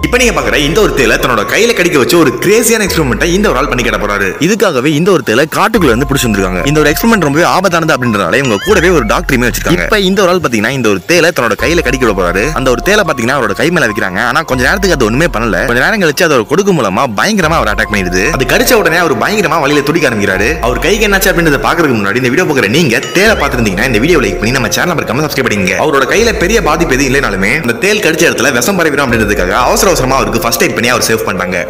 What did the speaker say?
இப்போ நீங்க பாக்குற இந்த ஒரு தேலை தன்னோட கையில கடிக்க வச்சு ஒரு கிரேசியான எக்ஸ்பெரிமெண்ட்டை இந்த ஒரு ஆள் பண்ணி கிட போறாரு இதுக்காகவே இந்த ஒரு தேலை காட்டுக்குள்ள இருந்து பிடிச்சி வந்திருக்காங்க இந்த ஒரு எக்ஸ்பெரிமெண்ட் ரொம்பவே ஆபத்தானது அப்படின்றனால இவங்க கூடவே ஒரு டாக்டருமே வச்சிருக்காங்க இப்போ இந்த ஒரு ஆள் பாத்தீங்கன்னா இந்த ஒரு தேலை தன்னோட கையில கடிக்க விட போறாரு அந்த ஒரு தேலை பாத்தீங்கன்னா அவரோட கை மேல வைக்கிறாங்க ஆனா கொஞ்ச நேரத்துக்கு அது ஒண்ணுமே பண்ணல கொஞ்ச நேரம் கழிச்சு அதோட கொடுக்கு மூலமா பயங்கரமா அவர் அட்டாக் பண்ணிடுது அது கடிச்ச உடனே அவர் பயங்கரமா வழியில துடிக்க ஆரம்பிக்கிறாரு அவர் கைக்கு என்னாச்சு அப்படின்றத பாக்குறதுக்கு முன்னாடி இந்த வீடியோ பாக்குற நீங்க தேலை பார்த்திருந்தீங்கன்னா இந்த வீடியோ லைக் பண்ணி நம்ம சேனல் மறக்காம சப்ஸ்கிரைப் பண்ணிங்க அவரோட கையில பெரிய பாதிப்பு எதுவும் இல்லைனாலுமே இந்த தேல் கடிச்ச இடத்துல விஷம் பரவிடும் அப்படின்றதுக்காக அவசர அவசரமா அவருக்கு ஃபர்ஸ்ட் எய்ட் பண்ணி அவர் சேவ் பண்றாங்க